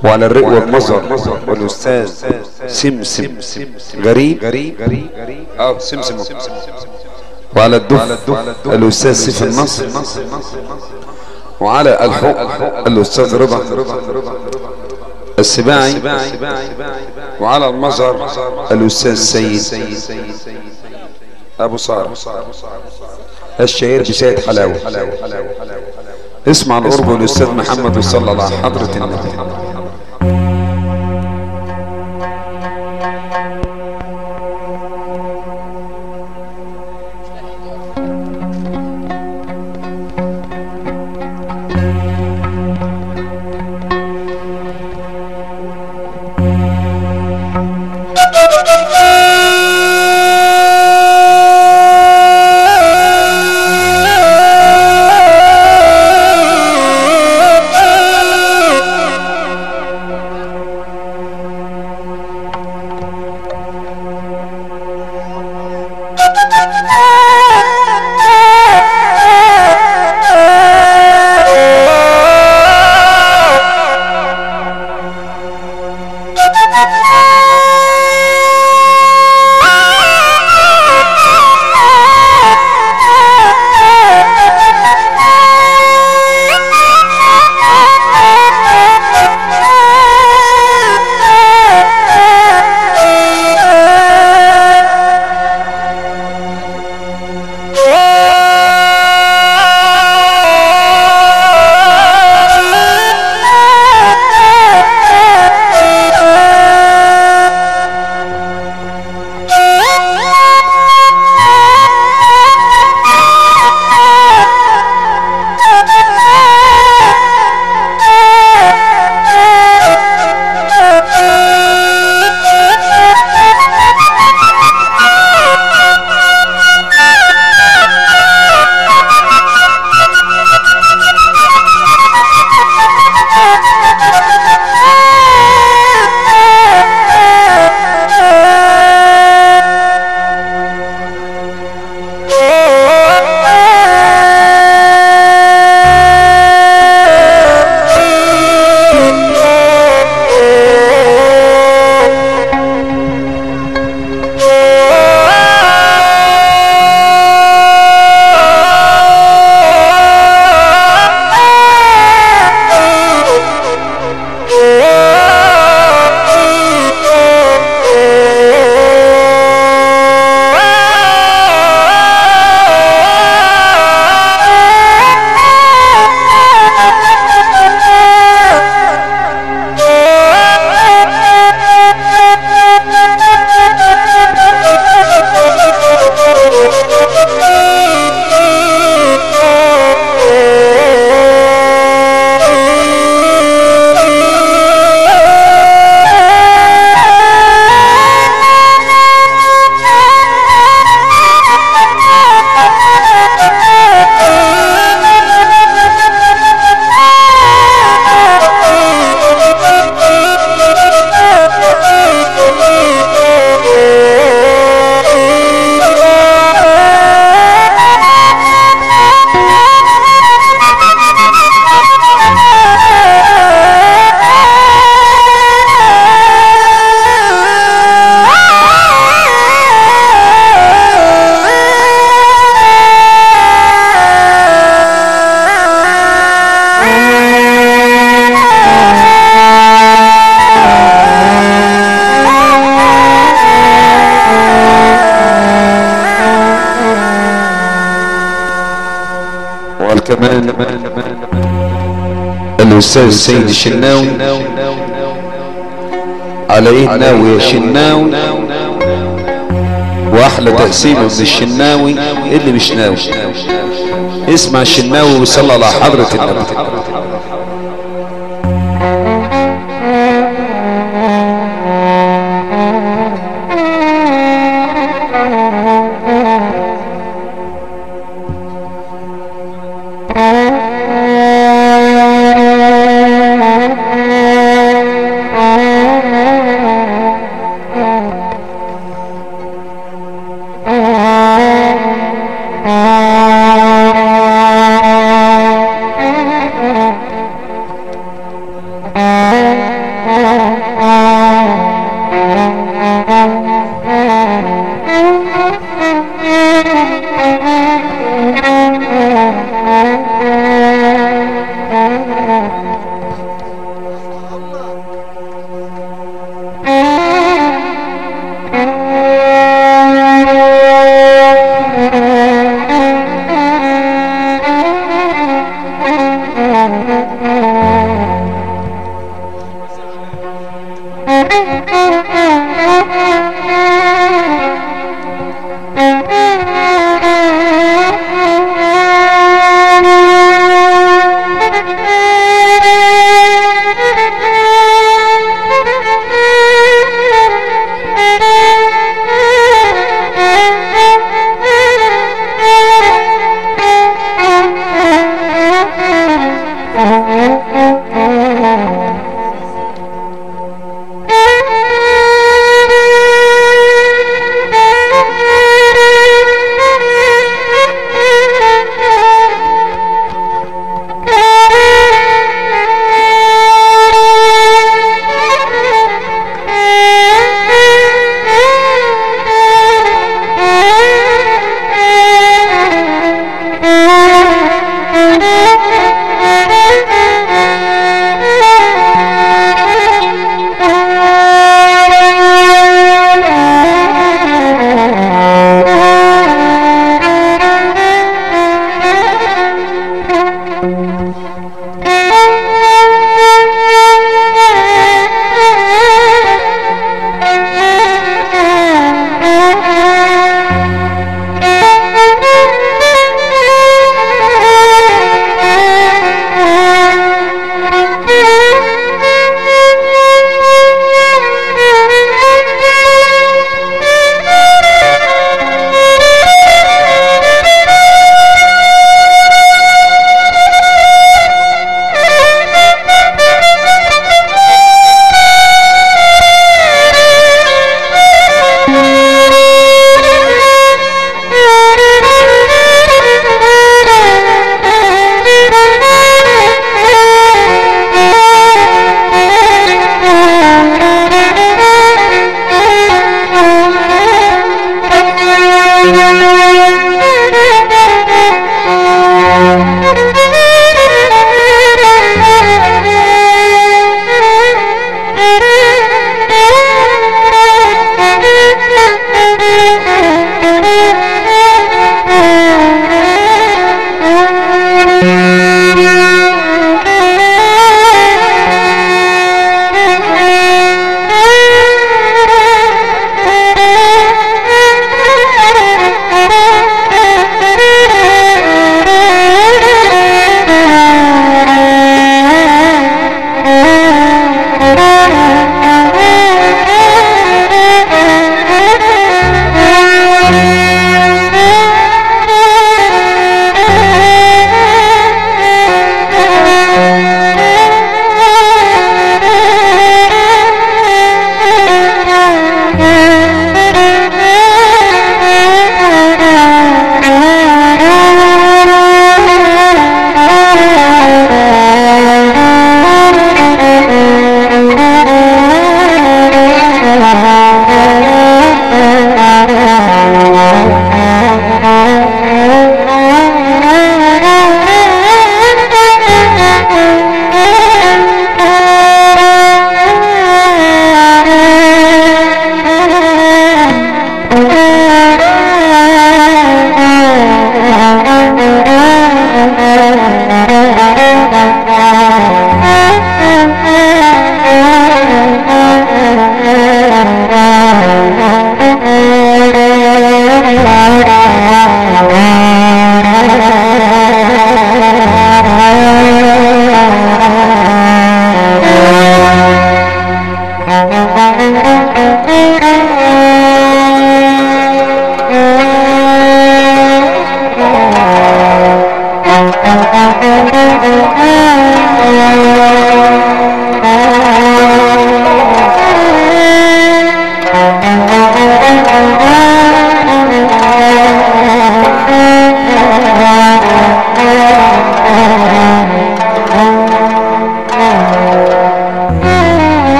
وعلى الرق والمظهر والاستاذ سمسم غريب اه سمسم وعلى الدف الاستاذ سيف النصر وعلى الحق الاستاذ رضا السباعي وعلى المظهر الاستاذ سيد ابو صار الشهير بسيد حلاوه اسمع القرب والاستاذ محمد وصلى على حضره النبي والكمان الاستاذ السيد الشناوي على ايه ناوي يا شناوي واحلى تقسيمه من الشناوي اللي مش ناوي اسمع الشناوي وصلى على حضرة النبي Thank you. Thank you.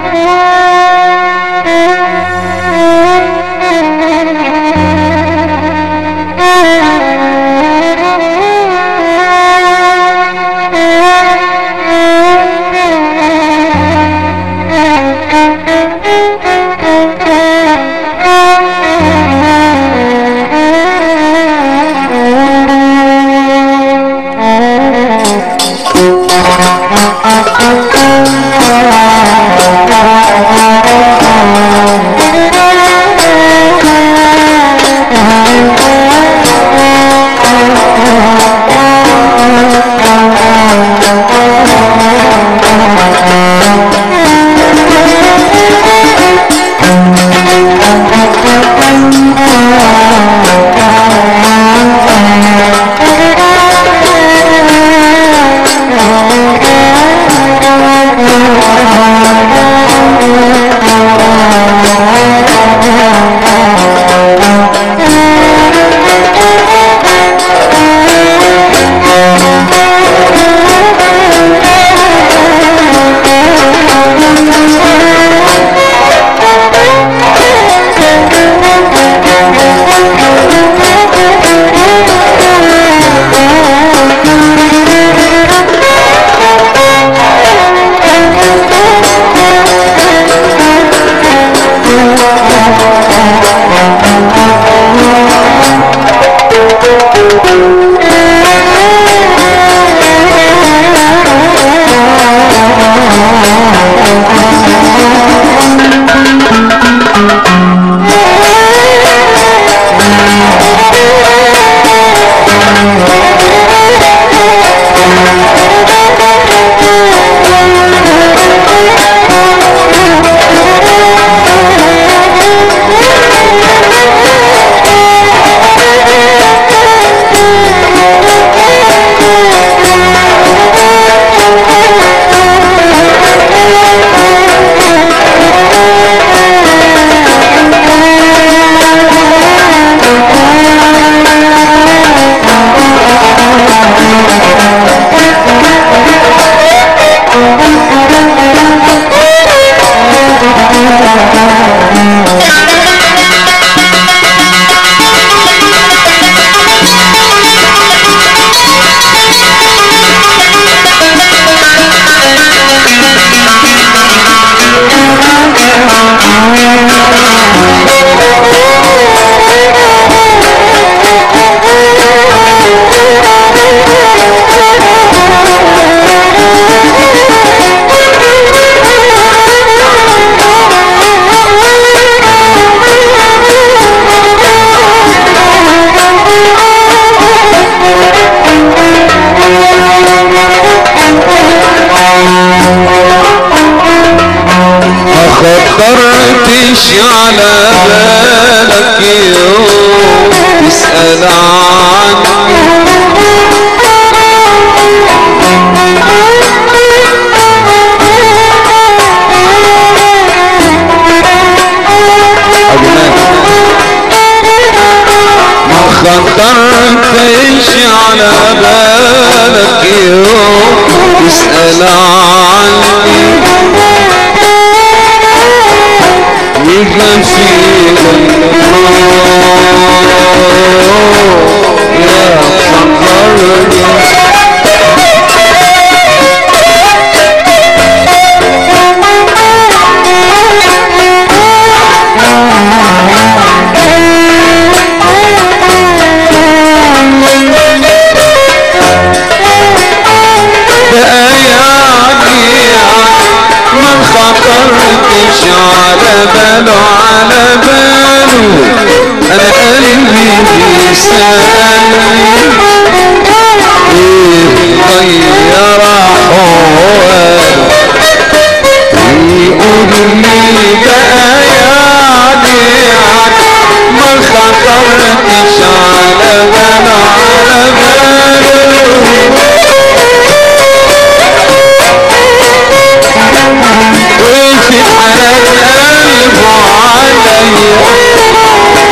خطرتش على بالك يوم تسأل عني ما خطرتش على بالك يوم تسأل عني يجي فيك يا فكرني بقى يعني ما خطرتش على باله على باله انا قلبي بيسألني ايه غير حواله يقول لي بقى يعني ما خطرتش على باله على باله وفي حنان قلبه عليا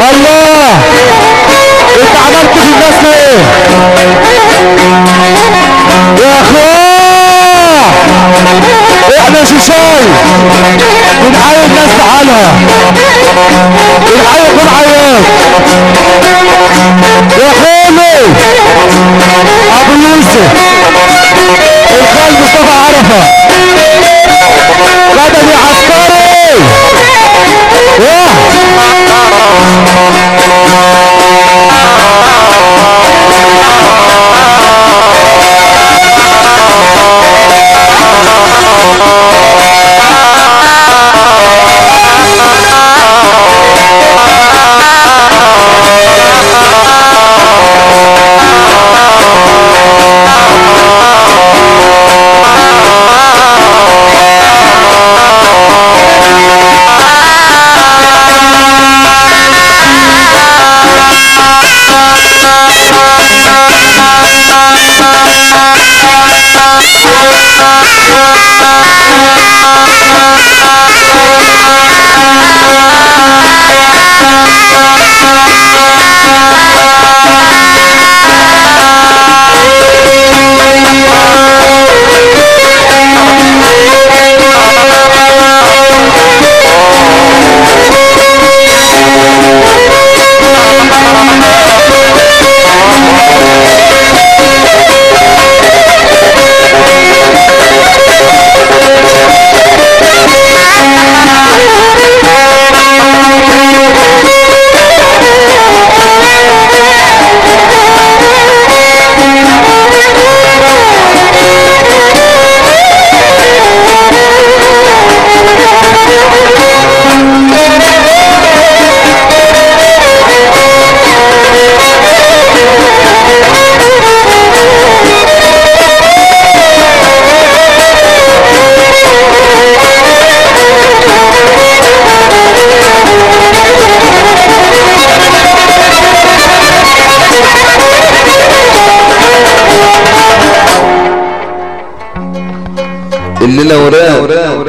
الله انت عملت في الناس ايه يا اخويا احنا شيشاي بنحيي الناس بحالها بنحيي كل عيال يا خالي ابو يوسف الخال مصطفى عرفه بدني عسكري ياه الليله وراء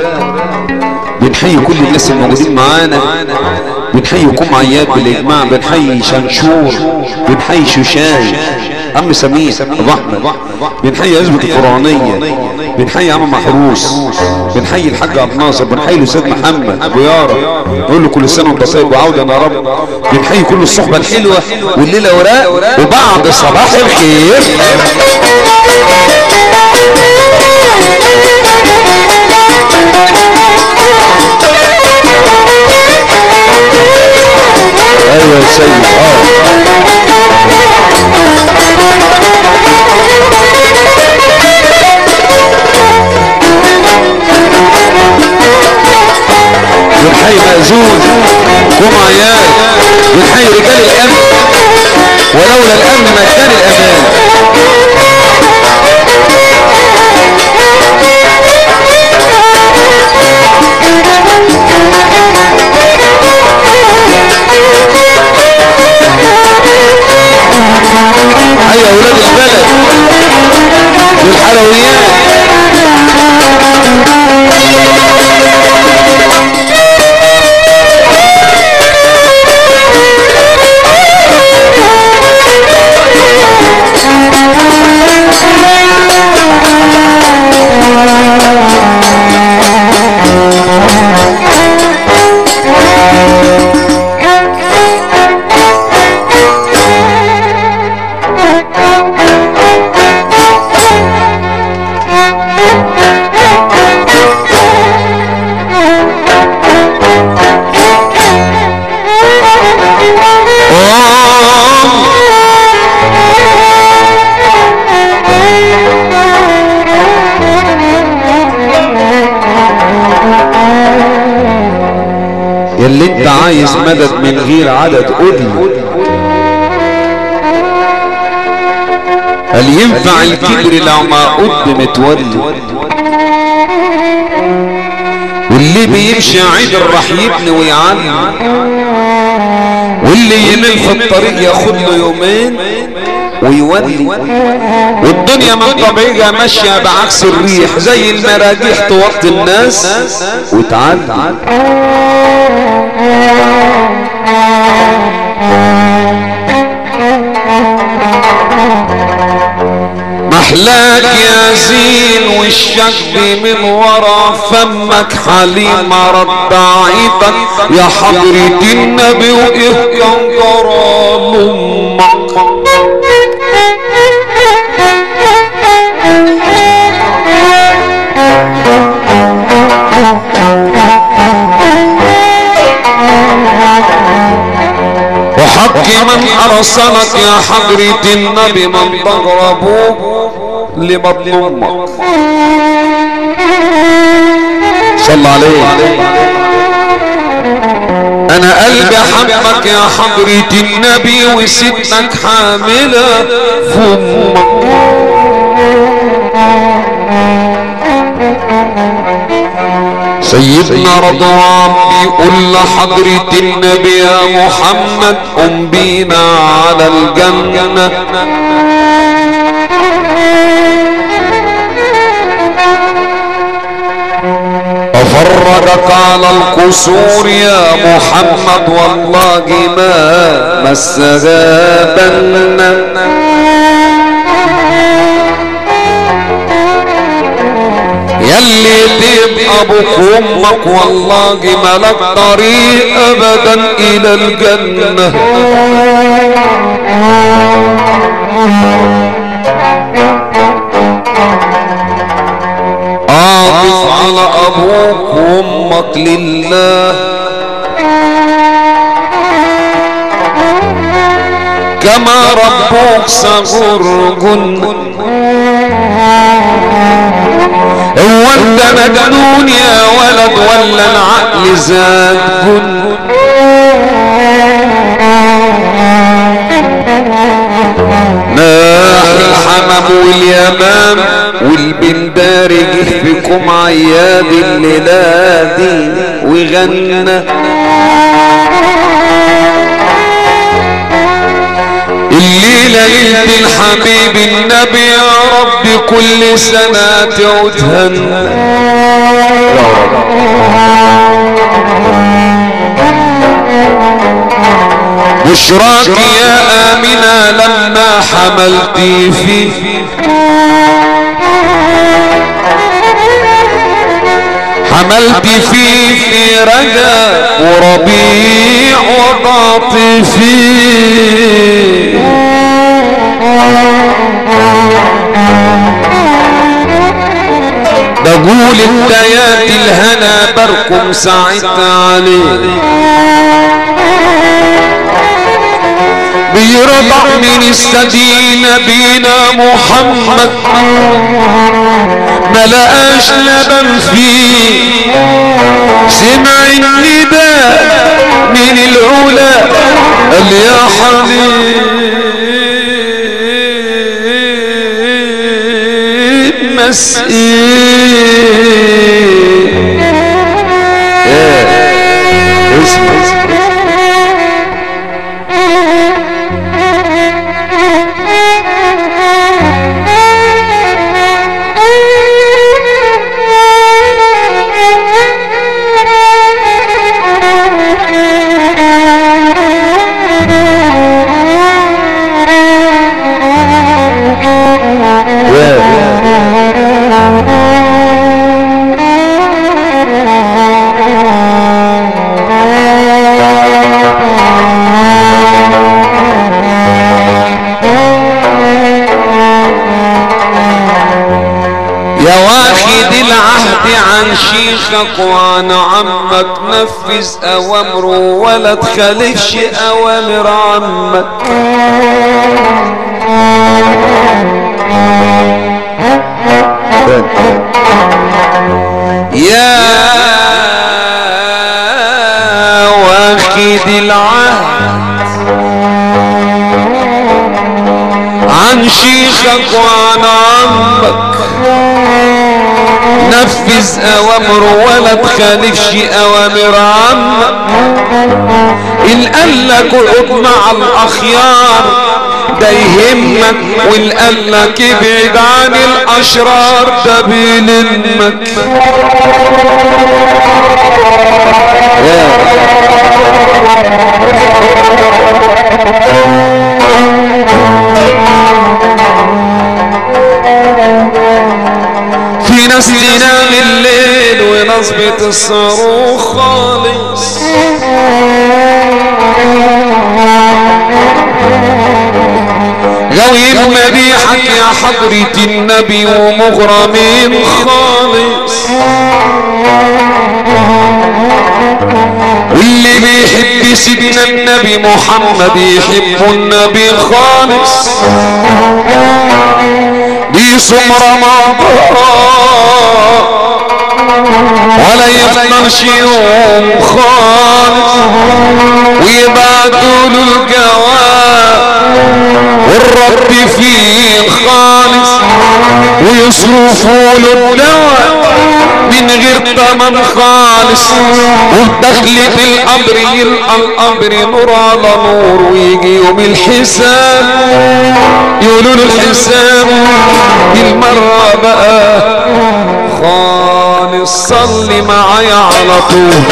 بنحيي كل الناس الموجودين معانا بنحيي كوم عياد بالاجماع بنحيي شنشور بنحيي شوشاي عم سمير ابو احمد بنحيي عزبة القرآنية بنحيي عم محروس بنحيي الحاج عبد الناصر بنحيي الاستاذ محمد ابو يارا نقول له كل سنه وانت طيب وعودا يا رب بنحيي كل الصحبه الحلوه والليله وراء وبعد صباح الخير ايوه يا سيد اه بنحيي مأذون قوم عيال بنحيي رجال الامن ولولا الامن ما كان الامان حي اولاد البلد والحلويات يلي انت عايز مدد من غير عدد قدل هل ينفع الكبر لو ما قد متولي واللي بيمشي عدل راح يبني ويعلم واللي يمل في الطريق ياخد له يومين ويولي والدنيا من طبيعها ماشية بعكس الريح زي المراجيح توطي الناس وتعلي يزين والشكب من ورا فمك حليم رد عيدك يا حضرة النبي وإيه كان جرى لأمك وحق من أرسلك يا حضرة النبي من تقربوك لبطن أمك صلى عليه أنا قلبي حبك يا حضرة النبي وستك حاملة في أمك سيدنا رضوان بيقول لحضرة النبي يا محمد قم بينا على الجنة أفرجك على القصور يا محمد والله ما مسها بنا يلي تبقى ابوك وامك والله ملك طريق ابدا الى الجنة عاطف على ابوك وامك لله كما ربوك صغر جن هو انت مجنون يا ولد ولا العقل زاد جن ناح الحمام واليمام والبندار جه فيكم عياد الليلة دي وغنى الليلة ليلة الحبيب النبي يا رب كل سنة تعودهن بشراك يا آمنة لما حملتي فيه حملت فيه في رجاء وربيع وضعت فيه بقول الديات الهنا بركم ساعدت عليه بيرضع من السدين بينا محمد ما لقاش لبن فيه سمع النداء من العلا قال يا حبيب مسئين اسمع يا واخد العهد عن شيخك وعن عمك نفذ اوامره ولا تخالفش اوامر عمك يا واخد العهد عن شيخك وعن عمك نفذ اوامره ولا تخالفش اوامر عمك ان قال لك اقعد مع الاخيار ده يهمك وان قال لك ابعد عن الاشرار ده بيلمك صاروخ خالص غاويين مديحك يا حضرة النبي ومغرمين خالص واللي بيحب سيدنا النبي محمد يحب النبي خالص بيصوم رمضان ولا يفطرش يوم خالص ويبعتوا له الجواب والرب فيه خالص ويصرفوا له الدواء من غير تمن خالص ودخلة القبر يلقى القبر نور على نور ويجي يوم الحساب يقولوا له الحساب المرة بقى خالص صلي معايا على طول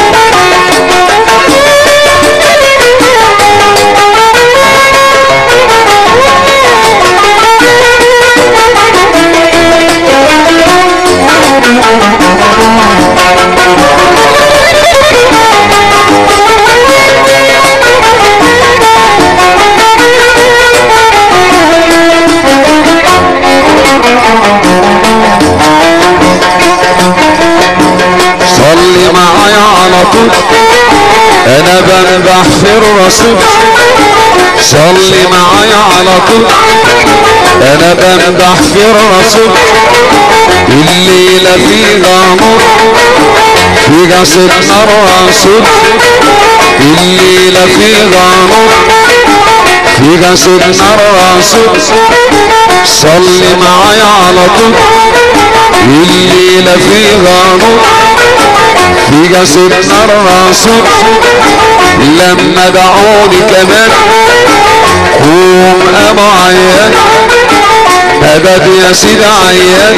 صلي معايا على طول انا بنبح في الرسول صلي معايا على طول انا بنبح في الرسول الليلة فيها نور في جسدنا الرسول الليلة فيها نور في جسدنا الرسول صلي معايا على طول الليلة فيها نور في جسدنا الرسول لما دعوني كمان قوم ابو عيان مدد يا سيدي عيان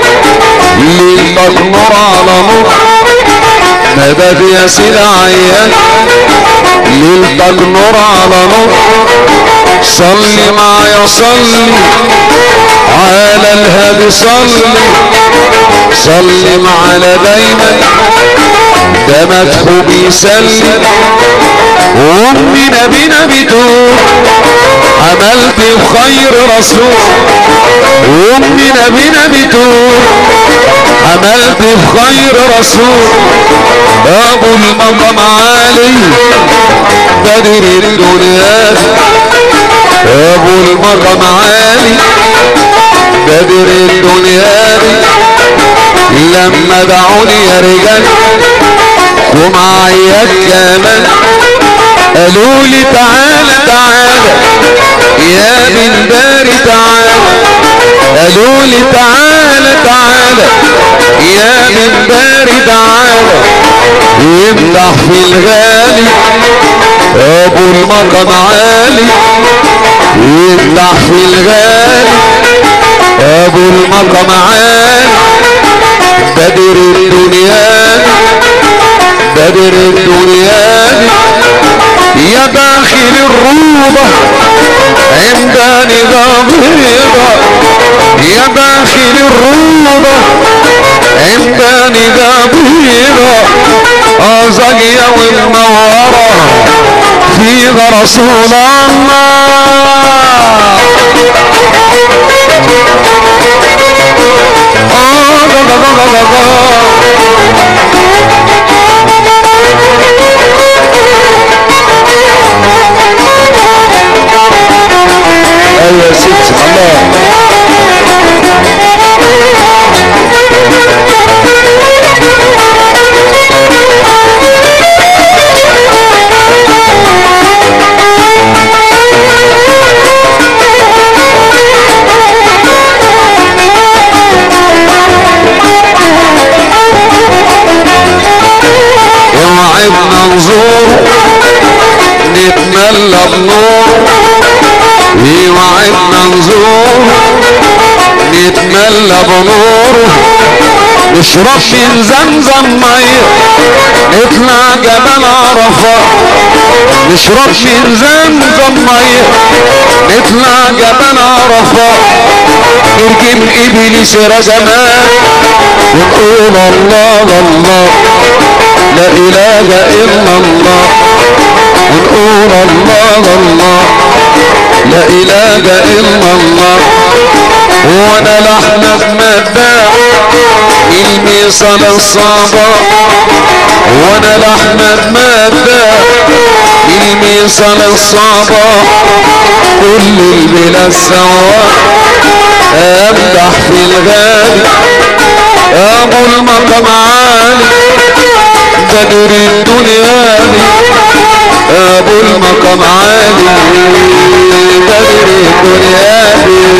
ليلتك نور على نور مدد يا سيدي عيان ليلتك نور على نور صلي معايا صلي على الهادي صلي صلي معانا دايما ده مدحو بيسلم وامي نبينا بتقول عملت بخير رسول وامي نبينا بتقول عملت بخير رسول ابو المقام عالي بدر الدنيا ابو المقام عالي بدر الدنيا لما دعوني يا رجال ومعايا كمان قالوا لي تعالى تعالى يا بن باري تعالى قالوا لي تعالى تعالى يا بن باري تعالى يمدح في الغالي ابو المقام عالي يمدح في الغالي ابو المقام عالي بدر الدنيا بدر الدنيا يا داخل الروضة عندنا ضميرة يا داخل الروضة عندنا ضميرة أزقية والمنورة فيها رسول الله ايوه يا ست الله اوعدنا نزور نتملى بنور يوعدنا نزور نتملى بنور نشرب من زمزم مية نطلع جبل عرفات نشرب من زمزم ميه نطلع جبل عرفات نرجم ابليس رجمات ونقول الله الله لا اله الا الله ونقول الله الله لا اله الا الله وانا لحمك مداع الميصل الصابة وانا لحمك مداع الميصل الصابة كل البلاد سوا امدح في الغالي ابو المقام عالي بدر الدنيا ابو المقام عالي بدر الدنيا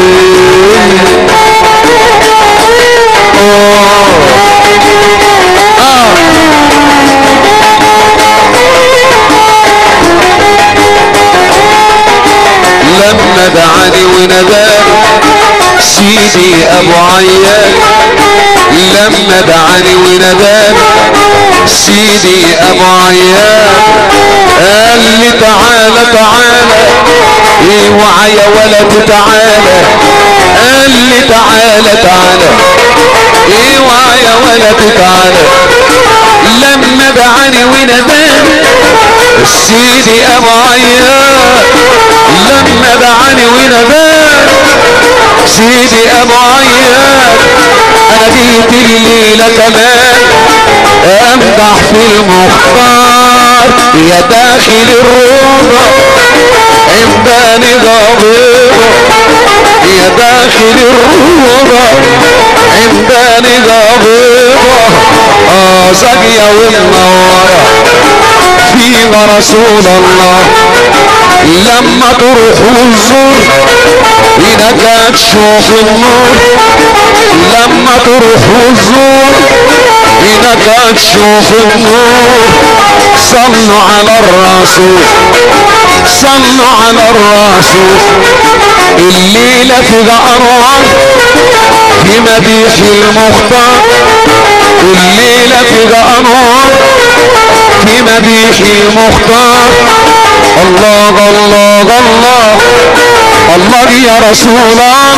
لما دعاني وناداني سيدي ابو عيان لما دعاني وناداني سيدي ابو عيان قال لي تعالى تعالى ايه وعيا ولد تعالى قال لي تعالى تعالى ايه وعيا ولد تعالى لما دعاني وناداني سيدي ابو عيان لما دعاني وناداني سيدي ابو عيان انا جيت الليلة كمان امدح في المختار يا داخل الروضة عمداني ضبيبة يا داخل الروضة عمداني ضبيبة اه زاقية والنوارة فيها رسول الله لما تروح الزور هناك تشوف النور لما تروح الزور هناك تشوف النور صلوا على الرسول صلوا على الرسول الليلة فيها أروع في مديح المختار الليلة فيها أنوار في مديح المختار الله الله الله الله يا رسول الله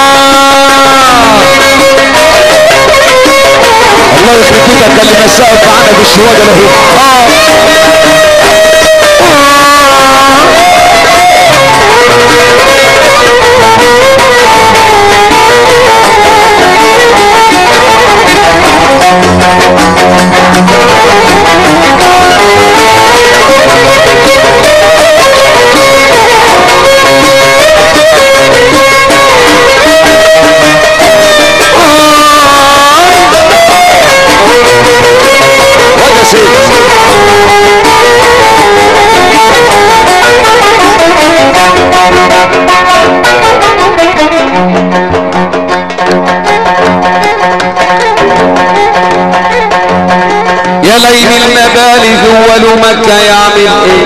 الله يخرب بيتك اللي مساء معانا بالشواجه له ولا شيء يا ليل المبالغ اول مكة يعمل ايه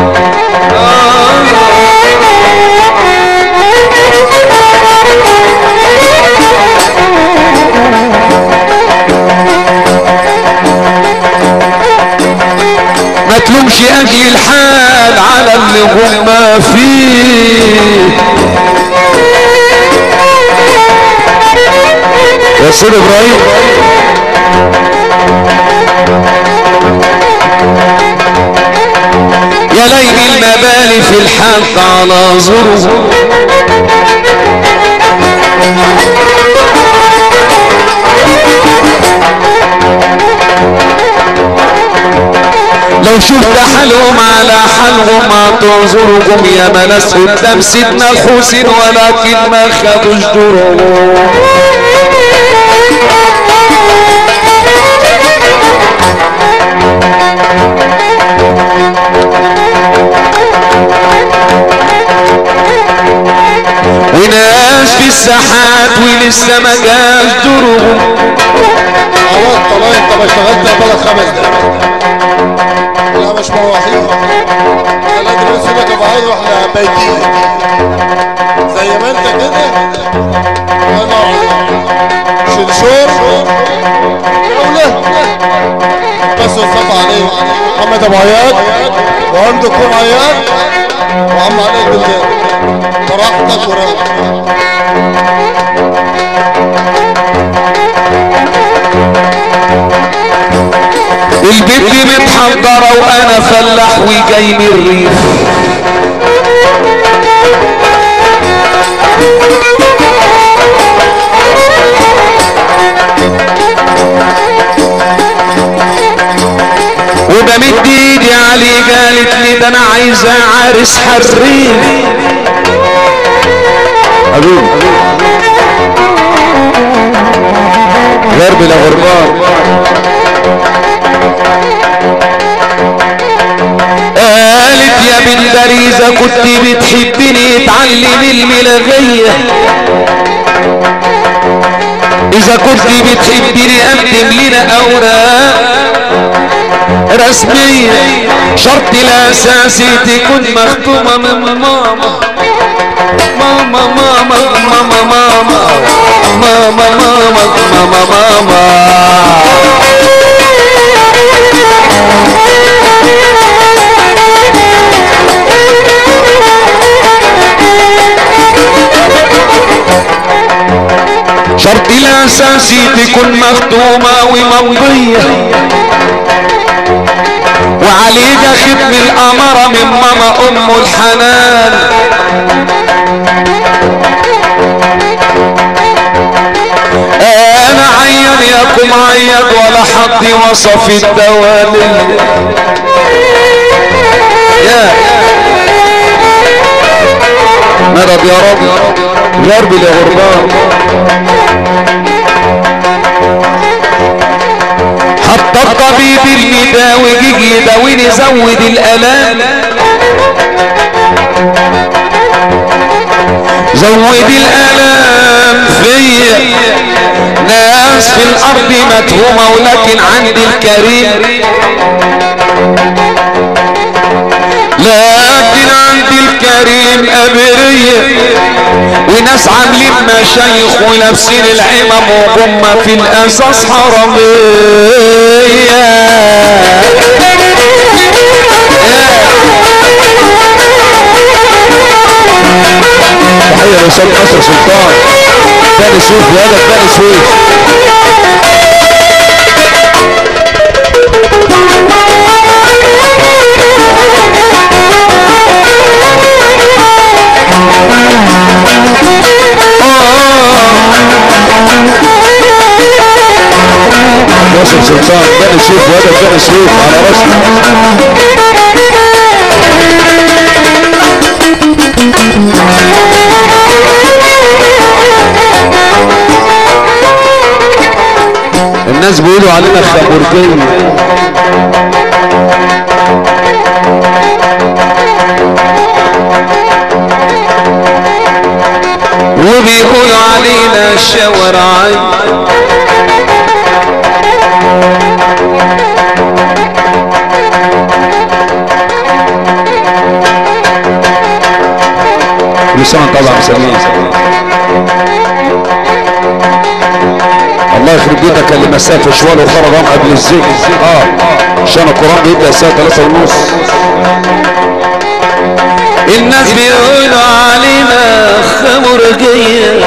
ما تلومش اجل الحال على اللي هم فيه يا سيد ابراهيم يا ليل المبالي في الحق على ظروف لو شفت حالهم على حالهم ما تنظرهم يا مناس قدام سيدنا الحسين ولكن ما خدوش دورهم وناس في الساحات ولسه ما جاش دورهم خلاص طلع انت ما اشتغلت بقالك خمس دقايق لا مش مواحيد انا لازم اسيبك ابقى عايز واحنا بايتين زي ما انت كده الله عليك شنشور دولة بس وصف عليه محمد ابو عياد وعندكم عياد وعم عليك بالله براحتك وراحتك البنت متحضرة وانا فلاح وجاي من الريف وبمد ايدي عليه قالت لي ده انا عايزة عارس حريف حبيبي غرب لغربان قالت يا بنت باريزة كنت بتحبني اتعلم الملغية اذا كنت بتحبني اقدم لنا اوراق رسمية شرط الاساسي تكون مختومة من ماما ماما ماما ماما ماما ماما ماما ماما ماما شرط الاساسي تكون مختومة وممضية وعليك ختم الامارة من ماما ام الحنان انا عيان ياكم عياد ولا حد وصف الدوالي يا مدد يا رب غرب لغربان حتى الطبيب المداوي يجي يداويني زود الالام زود الالام فيا ناس في الارض متهومة ولكن عند الكريم لكن عند الكريم أبرية وناس عاملين مشايخ ولابسين العمم وهم في الأساس حرامية تحية لوسام نصر سلطان بني سويف وهذا بني سويف ناصر سلطان بني سويف وهذا بني سويف على راسنا الناس بيقولوا علينا خمرجية وبيقولوا علينا شوارعين لسان طبعا سمين الله يخرب بيتك اللي مسافه شوال وخرج رام قبل الزيت اه عشان القران بيبدا الساعه 3 ونص الناس بيقولوا علينا خمرجيه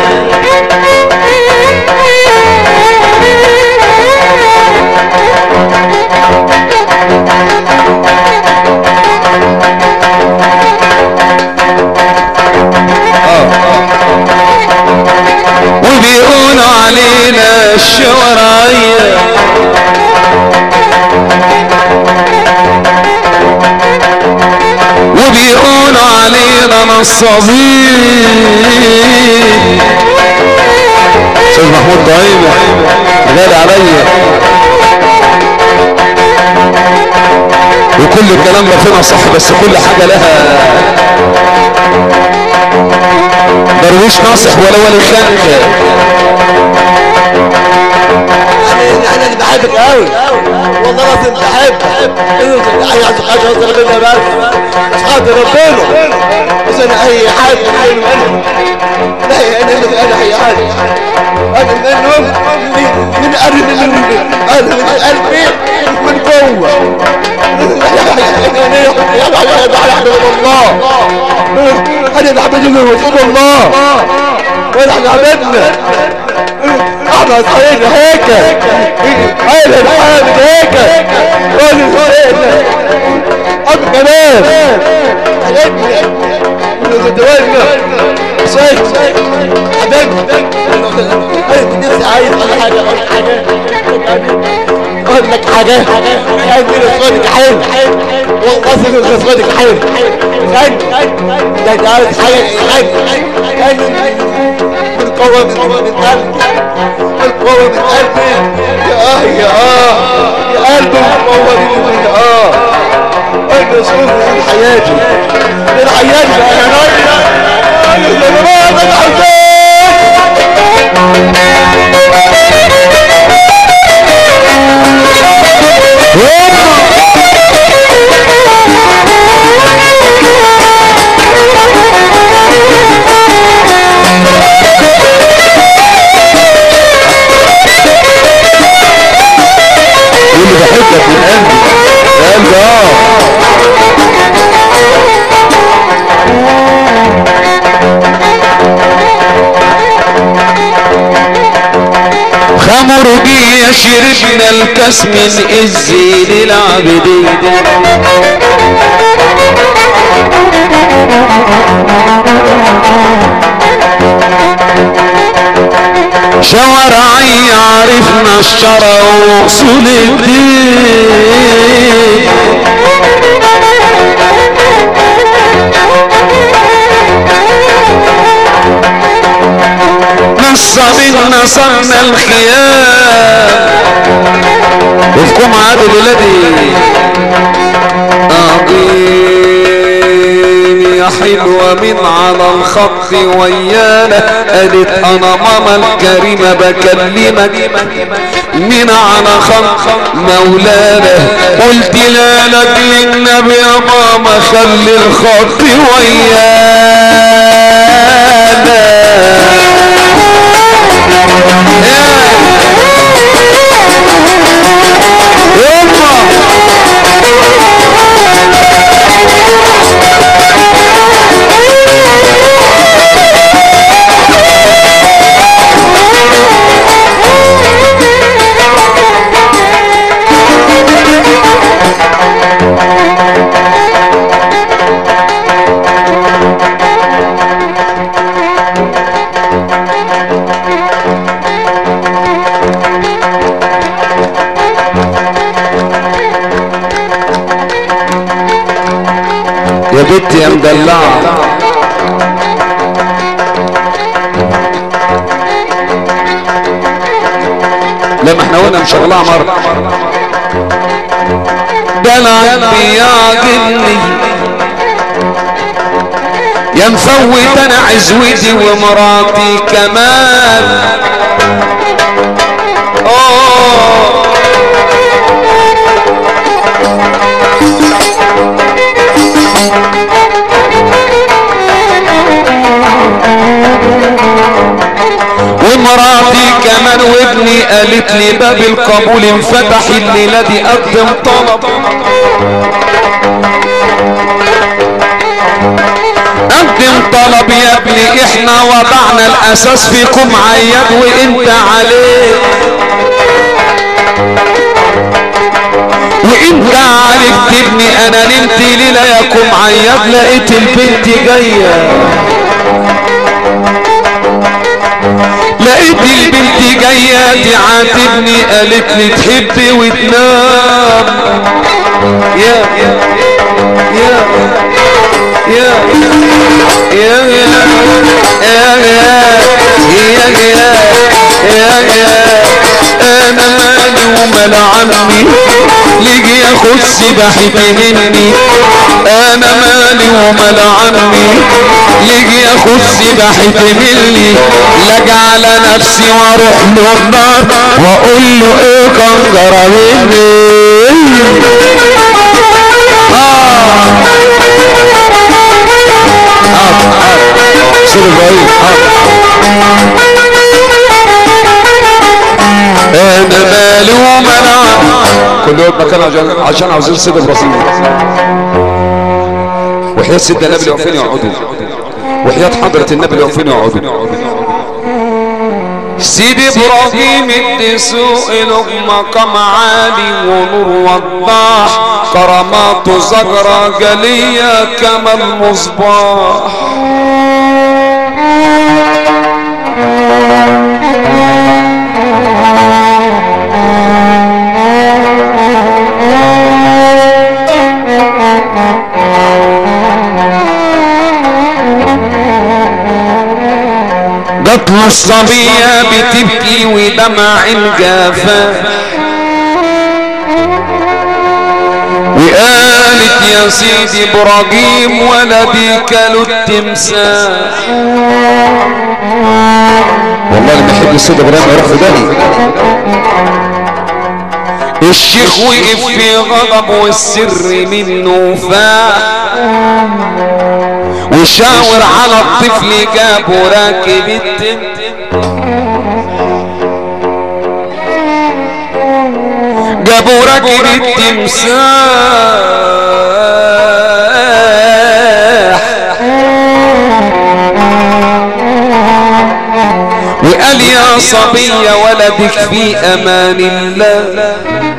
وبيقولوا علينا الشوارعية وبيقولوا علينا نصابين استاذ محمود ضعيف غالي عليا وكل الكلام ده فينا صح بس كل حاجة لها درويش ناصح ولا ولا خانك انا اللي بحبك قوي والله العظيم بحبك ايوه عايز حاجه اوصل منها بس مش قادر ربنا بس انا اي حاجه منهم لا انا انا اي حاجه انا منهم من من قلب من انا من قلبي من جوه الله انا بعبد رسول الله وانا عبدنا احنا صحيحنا هيك انا الحامد هيك وانا صحيحنا ابو كلام دولنا شايف حبيبي انا نفسي عايز اقول حاجه اقول حاجه اقول لك حاجه يعني صوتك حلو والله صوتك حلو ده انت عايز حاجه حاجه من قوه من من قلبي القوه من قلبي يا اه يا اه يا قلبي القوه من اه انا شوف من حياتي من حياتي انا راجل انا راجل اللي بحبك من قلبي قلبي اه خمر بي شربنا الكاس من الزين العابدين شوارعي عرفنا الشرع وصول الدين نصب نصرنا الخيام وفكم عادل ولادي أعطيني يا حلوة من على الخط ويانا قالت أنا ماما الكريمة بكلمك من على خط مولانا قلت لا لك للنبي يا ماما خلي الخط ويانا يما يا بنتي يا مدلعة لا ما احنا قلنا مشغلها مرة دلعك بيعجبني يا مفوت انا عزوتي ومراتي كمان اه ومراتي كمان وابني قالت لي باب القبول انفتح الليلة دي قدم طلب قدم طلب يا ابني احنا وضعنا الاساس فيكم عياد وانت عليه وانت عليك تبني انا نمت ليلة ياكم عياد لقيت البنت جايه لقيت البنت جاية تعاتبني قالت لي تحبي وتنام يا يا يا يا يا يا يا يا يا انا مالي ومال عمي ليجي ياخد سباحتي مني انا مالي ومال عمي يجي ياخد سباحتي مني لاجي على نفسي واروح له النار واقول له ايه كان جرى مني اه اه مكان عشان, عشان عاوزين سيد ابراهيم وحياة سيدنا النبي اللي واقفين يقعدوا وحياة حضرة النبي اللي واقفين يقعدوا سيدي ابراهيم ادي سوق لقمة قام عالي ونور وضاح كراماته زجرة جلية كما المصباح جت له الصبية بتبكي ودمع الجافة وقالت يا سيدي ابراهيم ولدي كلوا التمساح والله اللي بيحب السيد ابراهيم يروح في داهية الشيخ وقف في غضب والسر منه فاح وشاور على الطفل جابه راكب التم جابوا راكب التمساح وقال يا صبي ولدك في امان الله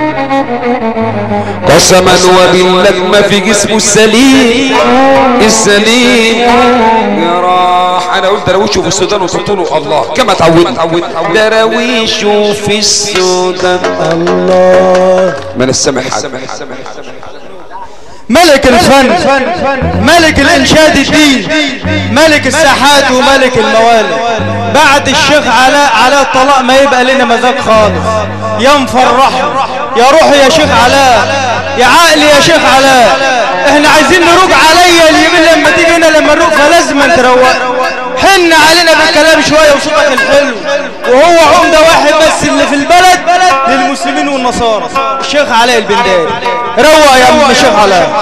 قسما وبالله ما في جسمه السليم السليم يا راح انا قلت درويشه في السودان وصلت له الله كما تعودنا درويشه في السودان الله من السمع حاجه ملك الفن ملك الانشاد الدين ملك الساحات وملك الموالد بعد الشيخ علاء علاء الطلاق ما يبقى لنا مزاج خالص يا مفرح يا روحي يا شيخ علاء يا عقلي يا شيخ علاء احنا عايزين نروق عليا اليمين لما تيجي هنا لما نروق فلازم تروق حن علينا بالكلام شويه وصوتك الحلو وهو عمده واحد بس اللي في البلد للمسلمين والنصارى الشيخ علاء البنداري روق يا ام الشيخ علاء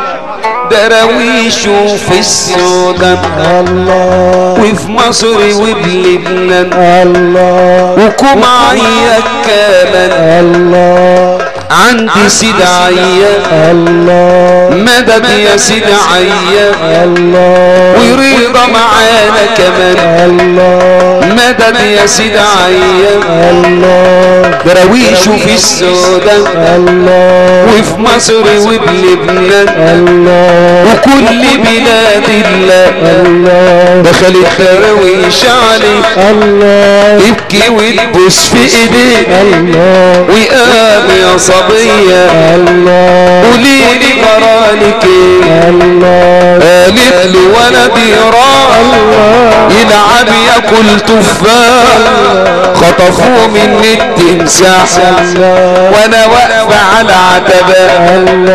درويشه في السودان الله وفي مصر وبلبنان الله وكمعية كمان الله عندي سيد عيان الله مدد يا سيد عيان الله ورضا معانا كمان الله مدد يا سيد عيان الله درويشه في السودان الله وفي مصر وبلبنان الله وكل بلاد الله الله دخل الدرويش عليه الله يبكي وتبوس في ايديه الله وقام يا صبية الله قولي لي جرالك ايه الله قالت له ولدي راح يلعب ياكل تفاح خطفوه مني التمساح وانا واقفة على عتبة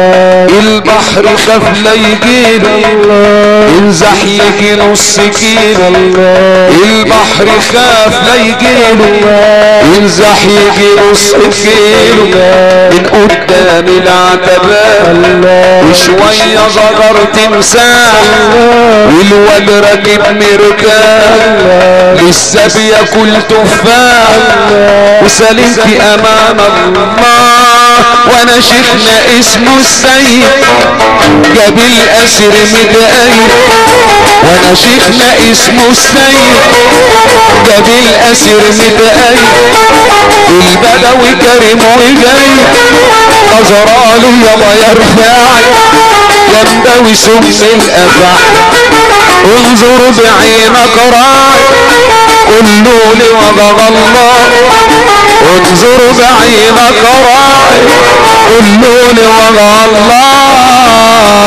البحر خاف لا يجيله ينزح يجي نص كيلو البحر خاف لا يجيله ينزح يجي نص كيلو من قدام العتبة وشوية زجر تمساح والواد راكب مركان لسه بياكل تفاح وسلمت امام الله وانا شيخنا اسمه السيد جاب الاسر متأيد وانا شيخنا اسمه السيد جاب الاسر متأيد البدوي كريم وجاي نظراله يابا يرفعك يا مداوي سم الافعى انظر بعينك راعي قولوا لي وضع الله انظر بعينك راعي قولوا لي وضع الله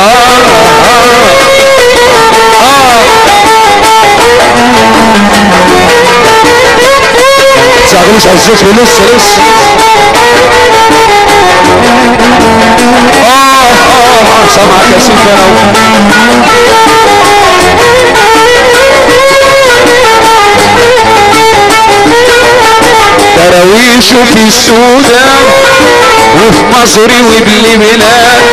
تساعدوش على الزيت لسه لسه اه اه سامعك يا سيدي انا دراويشه في السودان وفي مصر وبالبلاد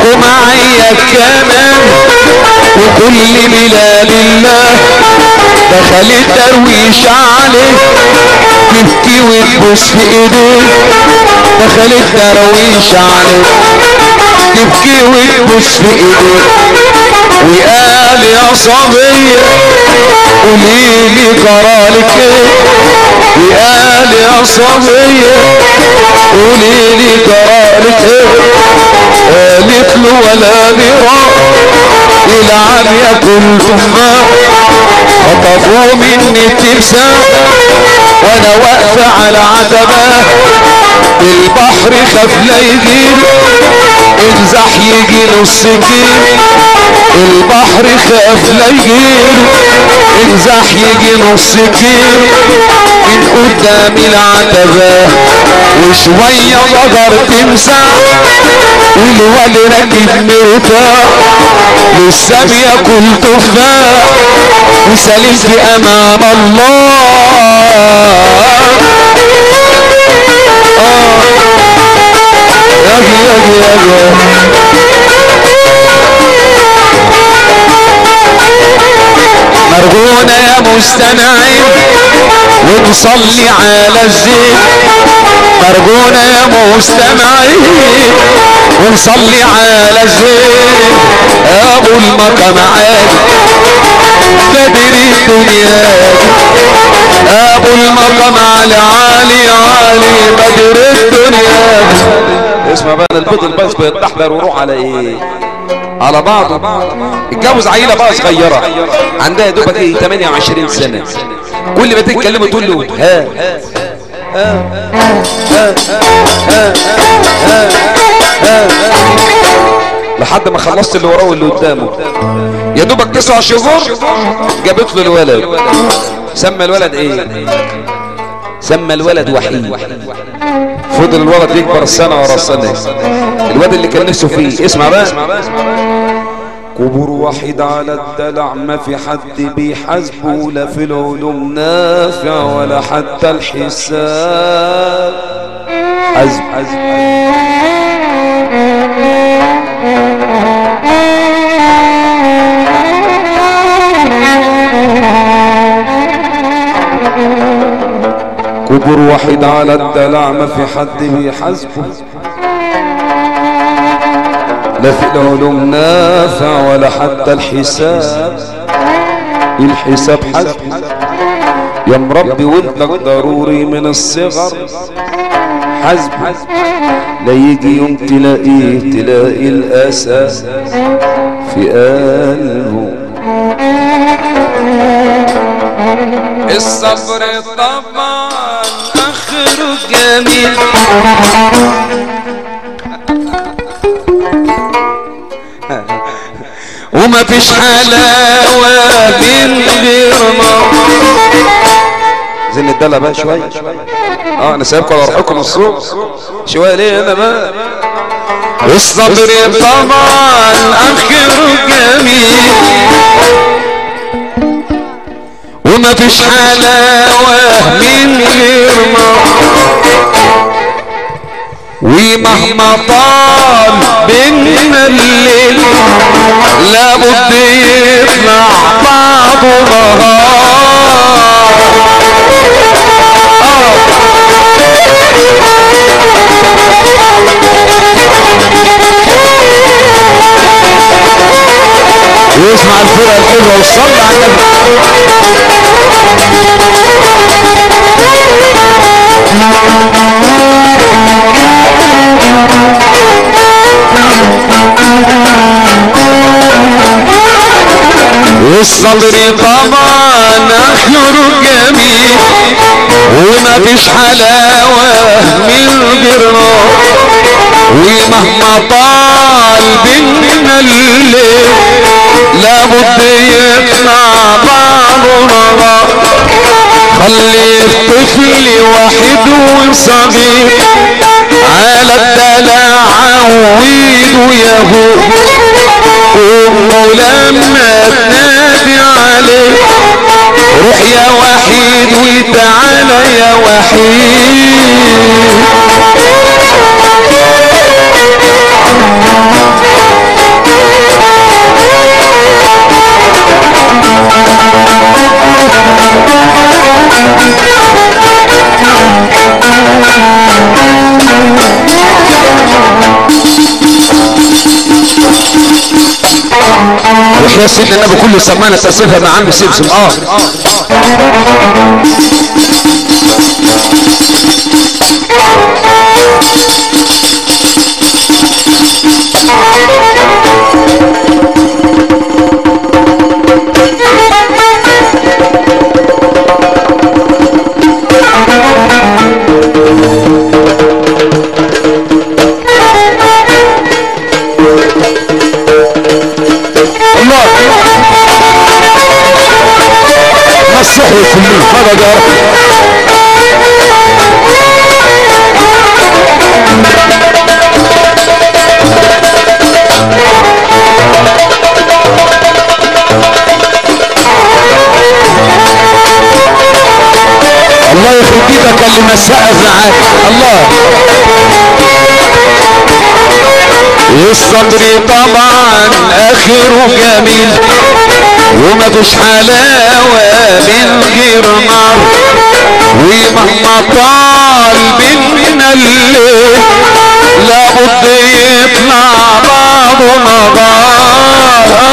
وجمعية كمان وكل بلاد الله دخل الدرويش عليه تبكي وتبوس في ايديه دخل الدرويش عليه تبكي وتبوس في ايديه وقال يا صبية قوليلي جرالك ايه وقال يا صبية قوليلي جرالك ايه قالت له ولا نرى يلعب ياكل تفاح خطفوا مني التمساح وانا واقفة على عتبة البحر خاف لا يجيب انزح يجي نص كيل البحر خاف لا يجيب انزح يجي نص كيل من قدام العتبة وشوية ضجر تمسح والواد راكب مرتاح لسه بياكل تفاح وسلمت امام الله آه. يجي يجي يجي مرجونا يا مستمعين ونصلي على الزين مرجونا يا مستمعين ونصلي على الزين ابو المقام عالي بدر الدنيا ابو المقام عالي عالي عالي بدر الدنيا اسمع بقى البيض الباس بيتدحضر وروح على ايه على بعضه اتجوز عيله بقى صغيره عندها دوبك ايه 28 سنه كل ما تتكلموا تقول له ها ها ها ها ها ها لحد ما خلصت اللي وراه واللي قدامه يا دوبك تسع شهور جابت له الولد سمى الولد ايه سمى الولد وحيد فضل الولد يكبر سنة ورا سنة الواد اللي كان نفسه فيه اسمع بقى كبر وحيد على الدلع ما في حد بيحاسبه لا في العلوم نافع ولا حتى الحساب حزب حزب كبر وحيد على الدلع ما في حد بيحاسبه لا في العلوم نافع ولا حتى الحساب الحساب حسب يا مربي ولدك ضروري من الصغر حسب لا يجي يوم تلاقيه تلاقي الأسى في قلبه الصبر طبعا اخره جميل وما فيش حلاوة من غير نار زين الدلع بقى شوية اه انا سايبكم على روحكم الصوت شوية ليه انا بقى الصبر طبعا اخره جميل وما فيش حلاوة من غير نار ومهما طال بينا الليل لابد يطلع بعضه نهار ويسمع الفرقة الحلوة وصلي على النبي والصبر طبعا اخره جميل وما فيش حلاوة من غير نار ومهما طال بينا الليل لابد يطلع بعضه نهار خلي الطفل وحيد وصغير على الدلع عويده يهو امه لما تنادي عليه روح يا وحيد وتعالى يا وحيد ويحيى سيدنا النبي كل سمانة تأسفها مع عم سمسم اه الله نصحوا كله ماذا جرى الله يخرب ايدك اللي مساء معاك الله الصدر طبعا اخره جميل وما فيش حلاوة من غير نار ومهما طال بينا الليل لابد يطلع بعضه نهار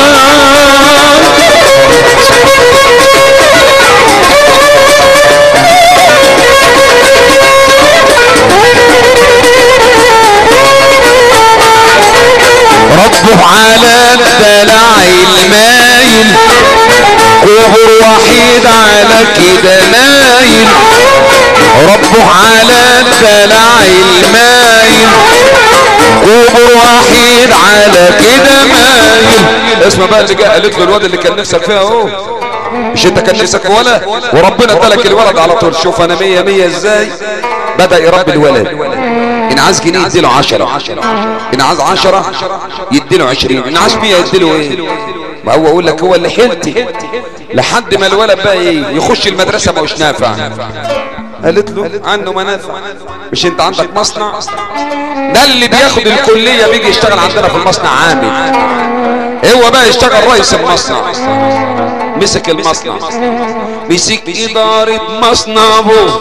ربه على الدلع المايل كبر وحيد على كده مايل ربه على الدلع المايل كبر وحيد على كده مايل اسمع بقى اللي جاء قالت له الواد اللي كان نفسك فيها اهو مش انت كان نفسك في ولد وربنا ادالك الولد على طول شوف انا مية مية ازاي بدأ يربي الولد ان عايز جنيه يديله عشرة ان عايز عشرة يديله عشرين ان عايز مية يديله ايه ما هو اقول لك هو اللي حلتي لحد ما الولد بقى ايه يخش المدرسة ما هوش نافع قالت له عنه منافع مش انت عندك مصنع ده اللي بياخد الكلية بيجي يشتغل عندنا في المصنع عامل هو بقى يشتغل رئيس المصنع مسك المصنع مسك إدارة مصنع ابوه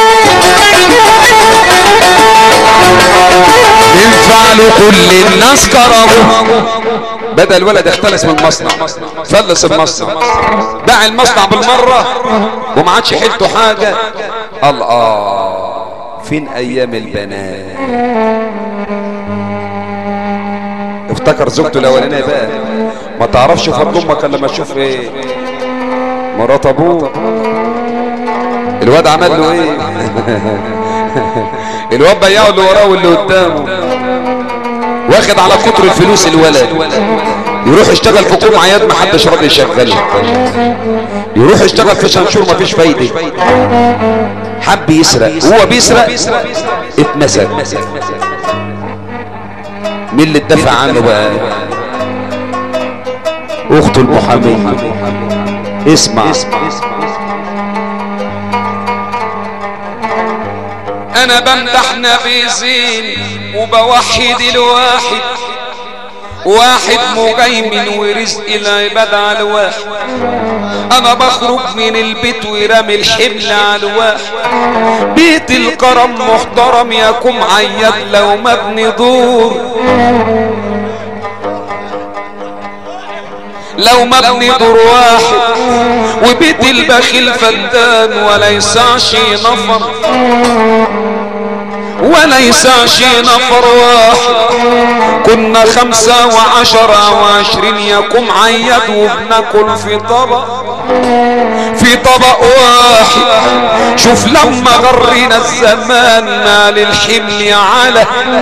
ينفع له كل الناس كرمه بدأ الولد يختلس من المصنع فلس المصنع باع المصنع بالمرة وما عادش حيلته حاجة الله فين ايام البنات افتكر زوجته الاولانيه بقى ما تعرفش فضل امك الا لما تشوف ايه مرات ابوه الواد عمل له ايه الواد بيعه اللي وراه واللي قدامه واخد على قطر الفلوس الولد يروح يشتغل في كوم عياد ما حدش راضي يشغله يروح يشتغل في شنشور ما فيش فايده حب يسرق وهو بيسرق اتمسك مين اللي اتدفع عنه بقى اخته المحامية اسمع انا بمدح نبي زين وبوحد الواحد واحد مجيمن ورزق العباد على الواحد انا بخرج من البيت ورامي الحمل على الواحد بيت الكرم محترم يكون عياد لو مبني دور لو مبني دور واحد وبيت البخيل فدان ولا يسعش نفر ولا يسعش نفر واحد كنا خمسة وعشرة وعشرين يقوم عيد وبناكل في طبق في طبق واحد شوف لما غرينا الزمان مال الحمل على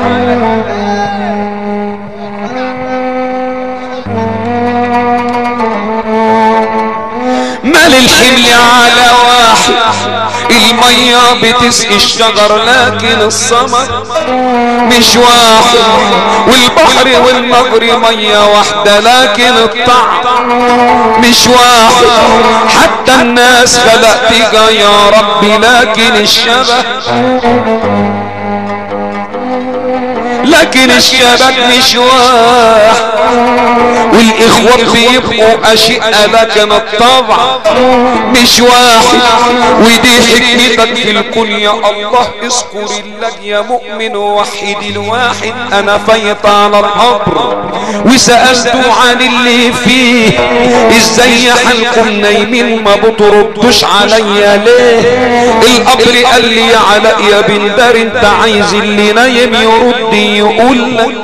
مال الحمل على واحد المية بتسقي الشجر لكن السمر مش واحد والبحر والمجر مية واحدة لكن الطعم مش واحد حتى الناس خلقت يا ربي لكن الشبه لكن الشباب مشواح والاخوة بيبقوا اشقة لكن الطبع مش واحد ودي حكمتك في الكون يا الله اذكر الله يا مؤمن وحد الواحد انا فايت على القبر وسألته عن اللي فيه ازاي حالكم نايمين ما بتردوش عليا ليه القبر قال لي يا علاء يا بندر انت عايز اللي نايم يرد يقول لك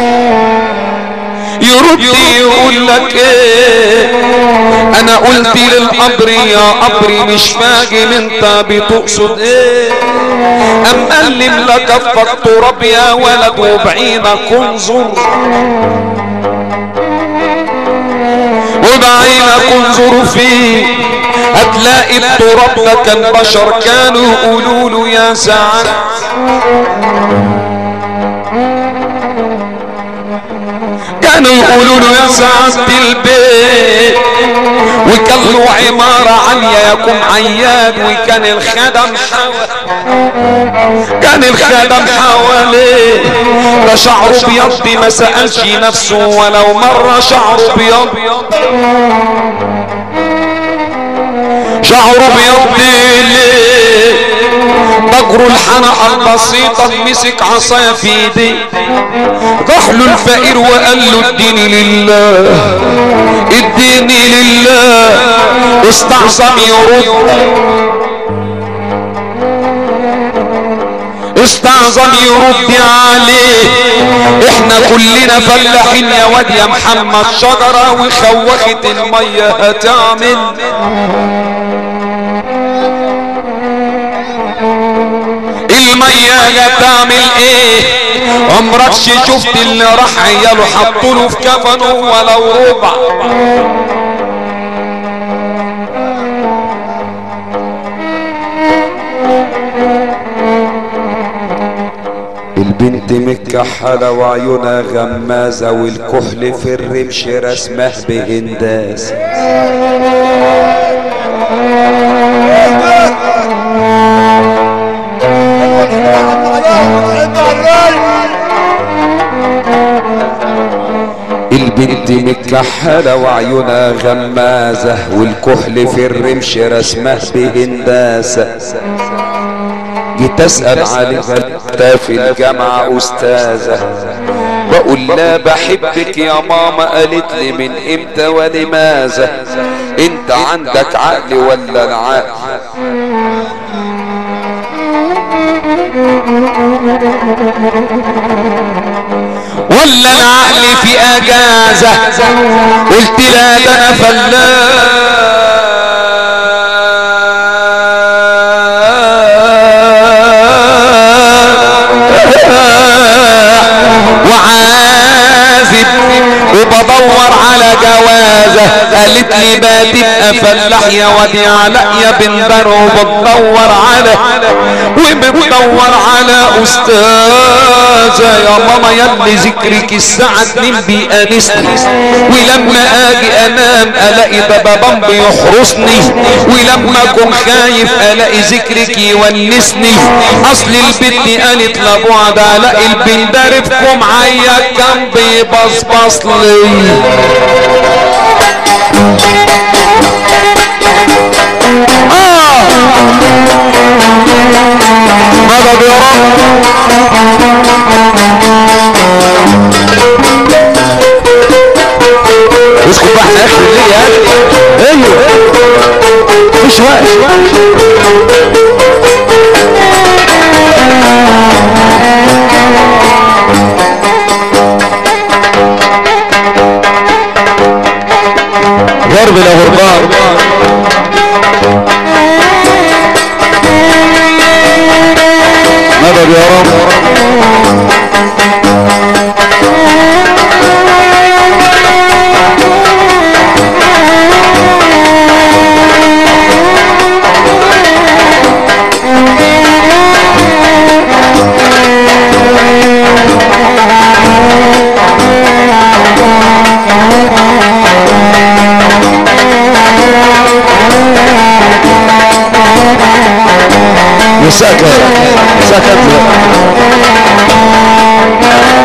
يرد يقول لك ايه انا قلت للقبر يا قبري مش فاهم انت بتقصد ايه ام قلم لك كفك تراب يا ولد وبعينك انظر وبعينك انظر فيه هتلاقي التراب ده كان بشر كانوا يقولوا له يا سعد كانوا يقولوا له يا سعادة البيت وكان له عمارة عالية يكون عياد وكان الخدم حواليه كان الخدم حواليه ده شعره بيض ما سألش نفسه ولو مرة شعره بيض شعره بيض ليه بجر الحنقة البسيطة مسك عصايا في ايديه راح له الفقير وقال له اديني لله اديني لله استعظم يرد استعظم يرد عليه احنا كلنا فلاحين يا واد يا محمد شجرة وخوخت المية هتعمل المية جا تعمل ايه عمرك شفت اللي راح عياله حطوله في كفنه ولو ربع البنت مكحلة وعيونها غمازة والكحل في الرمش رسمه بهنداس البنت مكحلة وعيونها غمازة والكحل في الرمش رسمه بهنداسة جيت اسأل عليها في الجامعة استاذة بقول لا بحبك يا ماما قالت لي من امتى ولماذا انت عندك عقل ولا العقل ولا العقل في اجازة قلت لا ده انا فلاح وعازب وبدور على جوازة قالت لي ما تبقى فلاح يا ودي علاء يا بندر وبتدور على وبتدور على استاذة يا ماما يلي ذكرك الساعة اتنين بيأنسني ولما اجي انام الاقي دبابان بيحرسني ولما اكون خايف الاقي ذكرك يونسني اصل البنت قالت لابعد الاقي البندر في معايا كان بيبصبص لي مدد يا رب اسكت بقى احنا اخر الليل يا اخي ايوه مش وقت ضرب الغربان مدد يا رب مساك مساك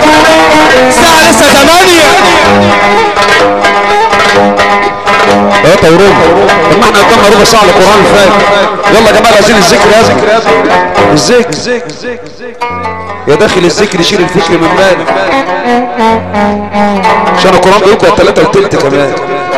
ثلاثة وربع طب ما احنا قدامنا ربع ساعة القرآن اللي فات يلا يا جماعة عايزين الذكر يا الذكر يا داخل الذكر شيل الفكر من بالك عشان القرآن بيبدأ ثلاثة وتلت كمان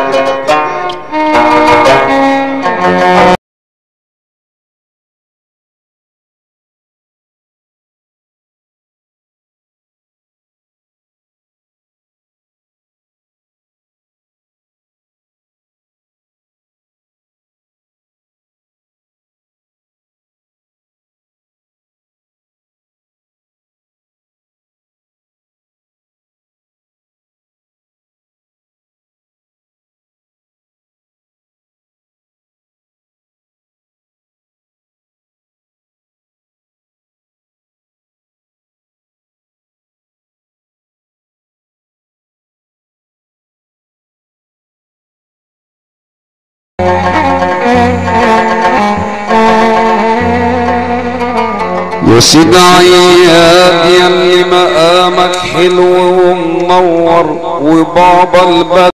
يا سيد عياد يا اللي مقامك حلو ومنور وبابا البدر